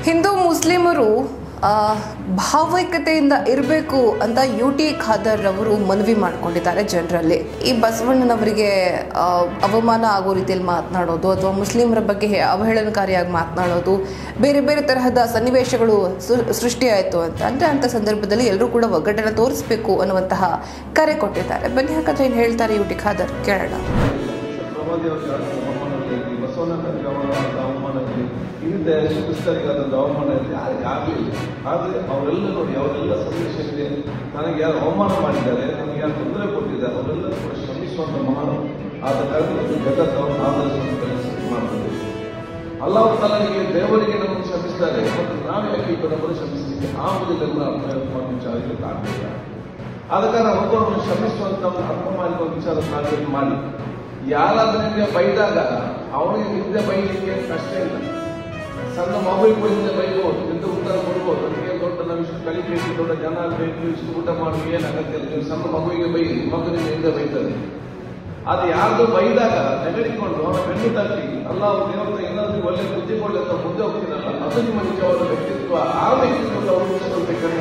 ಹಿಂದೂ ಮುಸ್ಲಿಮರು ಆ, ಭಾವೈಕ್ಯತೆಯಿಂದ ಇರಬೇಕು ಅಂತ ಯು ಟಿ ಖಾದರ್ ಅವರು ಮನವಿ ಮಾಡಿಕೊಂಡಿದ್ದಾರೆ ಜನರಲ್ಲಿ ಈ ಬಸವಣ್ಣನವರಿಗೆ ಆ, ಅವಮಾನ ಆಗೋ ರೀತಿಯಲ್ಲಿ ಮಾತನಾಡೋದು ಅಥವಾ ಮುಸ್ಲಿಮರ ಬಗ್ಗೆ ಹೇ- ಅವಹೇಳನಕಾರಿಯಾಗಿ ಮಾತನಾಡೋದು ಬೇರೆ ಬೇರೆ ತರಹದ ಸನ್ನಿವೇಶಗಳು ಸೃ- ಸೃಷ್ಟಿಯಾಯಿತು ಅಂತ ಅಂದರೆ ಅಂಥ ಸಂದರ್ಭದಲ್ಲಿ ಎಲ್ಲರೂ ಕೂಡ ಒಗ್ಗಟ್ಟನ್ನು ತೋರಿಸಬೇಕು ಅನ್ನುವಂತಹ ಕರೆ ಕೊಟ್ಟಿದ್ದಾರೆ ಬನ್ನಿ ಹಾಗಾದ್ರೆ ಏನು ಹೇಳ್ತಾರೆ ಯು ಟಿ ಖಾದರ್ ಕೇಳೋಣ ಪ್ರವಾದಿಯವರಿಗೆ ಆದಂಥ ಅವಮಾನ ಇರಲಿ ಬಸವಣ್ಣನವರಿಗೆ ಅವಮಾನದ ಅವಮಾನ ಇರಲಿ ಹಿಂದೆ ಕ್ರಿಸ್ತರಿಗಾದಂಥ ಅವಮಾನ ಇರಲಿ ಯಾರಿಗೆ ಆಗಲಿಲ್ಲ ಆದರೆ ಅವರೆಲ್ಲ ನೋಡಿ ಅವರೆಲ್ಲ ಸಂದೇಶ ಇದೆ ನನಗೆ ಯಾರು ಅವಮಾನ ಮಾಡಿದ್ದಾರೆ ನನಗೆ ಯಾರು ತೊಂದರೆ ಕೊಟ್ಟಿದ್ದಾರೆ ಅವರೆಲ್ಲರೂ ಕೂಡ ಶ್ರಮಿಸುವಂಥ ಮಹಾನ್ ಆದ ಕಾರಣ ಮತ್ತು ಜಗತ್ತು ಅವರು ಆಧರಿಸುವಂಥ ಕೆಲಸ ಮಾಡ್ತದೆ ಅಲ್ಲಾಹ್ ತಲಾನಿಗೆ ದೇವರಿಗೆ ನಮ್ಮನ್ನು ಶ್ರಮಿಸ್ತಾರೆ ಮತ್ತು ನಾವು ಯಾಕೆ ಈಗ ನಮ್ಮನ್ನು ಶ್ರಮಿಸಲಿಕ್ಕೆ ಆಗುವುದಿಲ್ಲ ಅನ್ನೋ ಪ್ರಯತ್ನ ಮಾಡೋ ವಿಚಾರಕ್ಕೆ ಆಗಲಿಲ್ಲ ಆದ ಕಾರಣ ಒಬ್ಬರನ್ನು ಶ್ರಮಿಸುವಂತ ಒಂದು ಅರ್ಥ ಮಾಡಿಕೊಂಡು ವಿಚಾರ ಕಾರ್ಯ ಮಾಡಿ ಯಾರಾದ್ರೂ ನಿಮಗೆ ಬೈದಾಗ ಅವನಿಗೆ ಹಿಂದೆ ಬೈಲಿಕ್ಕೆ ಕಷ್ಟ ಇಲ್ಲ ಸಣ್ಣ ಮಗುವಿಗೆ ಕೂಡ ಹಿಂದೆ ಬೈಬೋದು ಹಿಂದೆ ಉತ್ತರ ಕೊಡ್ಬೋದು ನನಗೆ ದೊಡ್ಡ ನಾವು ಇಷ್ಟು ಕಲಿಬೇಕು ದೊಡ್ಡ ಜನ ಬೇಕು ಇಷ್ಟು ಊಟ ಮಾಡಿ ಏನು ಅಗತ್ಯ ಇಲ್ಲ ನೀವು ಸಣ್ಣ ಮಗುವಿಗೆ ಬೈ ಮಗುವಿಗೆ ಹಿಂದೆ ಬೈತಾರೆ ಅದು ಯಾರ್ದು ಬೈದಾಗ ನೆಗಡಿಕೊಂಡು ಅವನ ಬೆನ್ನು ತಟ್ಟಿ ಅಲ್ಲ ಅವ್ರು ದೇವರ ಏನಾದ್ರೂ ಒಳ್ಳೆ ಬುದ್ಧಿ ಕೊಡಲಿ ಅಂತ ಮುಂದೆ ಹೋಗ್ತೀನಲ್ಲ ಅದು ನಿಮ್ಮ ನಿಜವಾದ ವ್ಯಕ್ತಿತ್ವ ಆ ವ್ಯಕ್ತಿತ್ವದ ಅವರು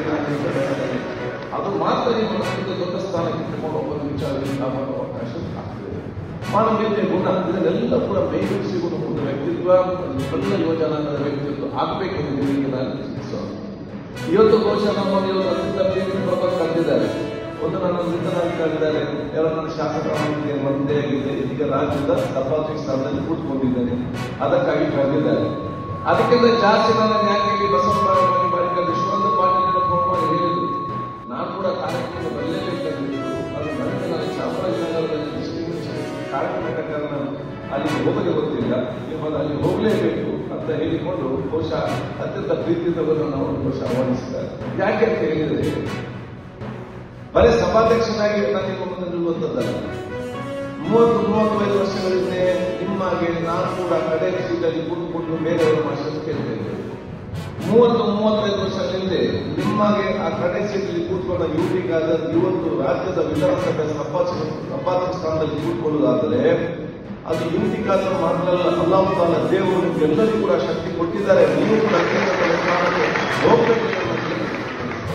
ಅದು ಮಾತ್ರ ನಿಮ್ಮ ಮನಸ್ಸಿಗೆ ದೊಡ್ಡ ಸ್ಥಾನಕ್ಕೆ ಇಟ್ಟುಕೊಂಡು ಹೋಗುವ ವಿಚಾರದಿಂದ ಮಾಡುವ ಅವಕಾಶ ಆಗ್ತದೆ ಮಾನವೀಯತೆ ಗುಣ ಇದನ್ನೆಲ್ಲ ಕೂಡ ಮೈಗೂಡಿಸಿ ಒಂದು ವ್ಯಕ್ತಿತ್ವ ಎಲ್ಲ ಯುವಜನಾಂಗದ ವ್ಯಕ್ತಿತ್ವ ಆಗಬೇಕೆಂದು ನಿಮಗೆ ನಾನು ಚಿಂತಿಸೋದು ಇವತ್ತು ಬಹುಶಃ ನಮ್ಮ ಇವತ್ತು ಅತ್ಯಂತ ಪ್ರೀತಿ ಪ್ರಭಾವ ಕರೆದಿದ್ದಾರೆ ಒಂದು ನನ್ನ ಮೃತನಾಗಿ ಕರೆದಿದ್ದಾರೆ ಯಾರೋ ನನ್ನ ಶಾಸಕರಾಗಿದ್ದೆ ಒಂದೇ ಆಗಿದೆ ಇದೀಗ ರಾಜ್ಯದ ಸಭಾಧ್ಯಕ್ಷ ಸ್ಥಾನದಲ್ಲಿ ಕೂತ್ಕೊಂಡಿದ್ದೇನೆ ಅದಕ್ಕಾಗಿ ಕರೆದಿದ್ದಾರೆ ಅದಕ್ಕಿಂತ ಜಾಸ್ತಿ ನನ್ನ ಯಾಕೆ ಬಸವರಾಜ ಬಾರಿಕ ವಿಶ್ವನಾಥ ಪಾಟೀಲ್ ಫೋನ್ ಮಾಡಿ ಹೇಳಿದ್ರು ನಾನು ಕೂಡ ಕಾರ್ಯಕ್ರಮ ಬರಲೇಬೇಕಾಗಿತ್ತು ಅದು ನನಗೆ ನಾನು ಚಾಮರಾಜನಗರದಲ್ಲಿ ಡಿಸ್ಟಿಂಗ್ವಿಷ್ ಕಾರ್ಯಕ್ರಮ ಕಾರಣ ಅಲ್ಲಿ ಹೋಗದೆ ಗೊತ್ತಿಲ್ಲ ಇವಾಗ ಅಲ್ಲಿ ಹೋಗಲೇಬೇಕು ಅಂತ ಹೇಳಿಕೊಂಡು ಬಹುಶಃ ಅತ್ಯಂತ ಪ್ರೀತಿಯಿಂದ ನಾವು ಬಹುಶಃ ಆಹ್ವಾನಿಸಿದ್ದಾರೆ ಯಾಕೆ ಅಂತ ಹೇಳಿದ್ರೆ ಬರೀ ಸಭಾಧ್ಯಕ್ಷನಾಗಿ ನಾನು ನಿಮ್ಮ ಮುಂದೆ ನಿಲ್ಲುವಂಥದ್ದಲ್ಲ ಮೂವತ್ತು ಮೂವತ್ತೈದು ವರ್ಷಗಳಿಂದ ನಿಮ್ಮಾಗೆ ನಾನು ಕೂಡ ಕಡೆ ಸೀಟಲ್ಲಿ ಕೂತ್ಕೊಂಡು ಬೇರೆಯವರ ಮಾತನ್ನು ಕೇಳ್ತೇನೆ ಮೂವತ್ತು ಮೂವತ್ತೈದು ವರ್ಷಗಳಿಂದ ನಿಮ್ಮಾಗೆ ಆ ಕಡೆ ಸೀಟಲ್ಲಿ ಕೂತ್ಕೊಂಡ ಯುವತಿಗಾದ ಇವತ್ತು ರಾಜ್ಯದ ವಿಧಾನಸಭೆ ಸಭಾಧ್ಯಕ್ಷ ಸಭಾಧ್ಯಕ್ಷ ಸ್ಥಾನದಲ್ಲಿ ಕೂತ್ಕೊಳ್ಳುವುದಾದರೆ ಅದು ಯುವತಿಗಾದರೂ ಮಾತ್ರ ಅಲ್ಲ ಅಲ್ಲಾಹ್ ತಾಲ ದೇವರು ನಿಮ್ಗೆಲ್ಲರಿಗೂ ಕೂಡ ಶಕ್ತಿ ಕೊಟ್ಟಿದ್ದಾರೆ ನೀವು ಕೂಡ ಅತ್ಯಂತ ಸ್ಥಾನಕ್ಕೆ ಹೋಗ್ಬೇಕು